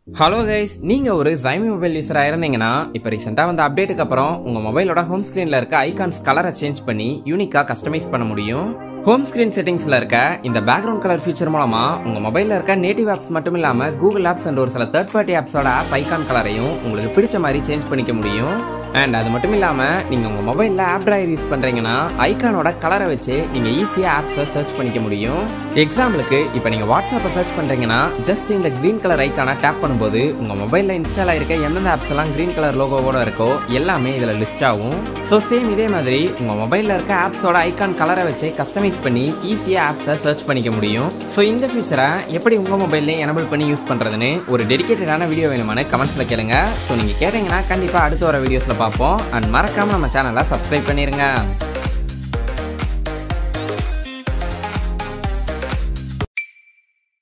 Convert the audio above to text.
hello guys நீங்க ஒரு ஜைமி mobile யூசரா இருந்தீங்கன்னா இப்போ ரீசெண்டா வந்த அப்டேட்டுக்கு அப்புறம் உங்க மொபைலோட ஹோம் ஸ்கிரீன்ல இருக்க ஐகான்ஸ் கலரை சேஞ்ச் பண்ணி யூனிக்கா கஸ்டமைஸ் பண்ண முடியும் ஹோம் ஸ்கிரீன் செட்டிங்ஸ்ல இருக்க இந்த பேக்ரவுண்ட் கலர் ஃபீச்சர் மூலமா உங்க மொபைல்ல இருக்க நேட்டிவ் ஆப்ஸ் மட்டும் இல்லாம கூகுள் ஆப்ஸ் அண்ட் ஒரு சில தேர்ட் பார்ட்டி ஆப்ஸோட ஆப் ஐகான் கலரையும் உங்களுக்கு பிடிச்ச மாதிரி சேஞ்ச் பண்ணிக்க முடியும் அண்ட் அது மட்டும் இல்லாம நீங்க உங்க மொபைல்ல ஆப் டிரைவர் யூஸ் பண்றீங்கன்னா ஐகானோட கலரை வச்சு நீங்க ஈஸியா ஆப்ஸை சர்ச் பண்ணிக்க முடியும் எக்ஸாம்பிளுக்கு இப்போ நீங்க வாட்ஸ்அப்பை சர்ச் பண்றீங்கன்னா ஜஸ்ட் இந்த கிரீன் கலர் ஐக்கானை டேப் பண்ணும்போது உங்க மொபைல்ல இன்ஸ்டால் ஆயிருக்க எந்தெந்த ஆப்ஸ் எல்லாம் கிரீன் கலர் லோகோவோட இருக்கோ எல்லாமே இதுல லிஸ்ட் ஆகும் ஸோ சேம் இதே மாதிரி உங்க மொபைல்ல இருக்க ஆப்ஸோட ஐகான் கலரை வச்சு கஸ்டமைஸ் பண்ணி ஈஸியா ஆப்ஸை சர்ச் பண்ணிக்க முடியும் ஸோ இந்த ஃபீச்சரை எப்படி உங்க மொபைல்லே எனபிள் பண்ணி யூஸ் பண்றதுன்னு ஒரு டெடிகேட்டடான வீடியோ வேணுமானு கமெண்ட்ஸ்ல கேளுங்க ஸோ நீங்க கேட்டீங்கன்னா கண்டிப்பா அடுத்து வர வீடியோஸ்ல பார்ப்போம் அண்ட் மறக்காம நம்ம சேனலை சப்ஸ்கிரைப் பண்ணிருங்க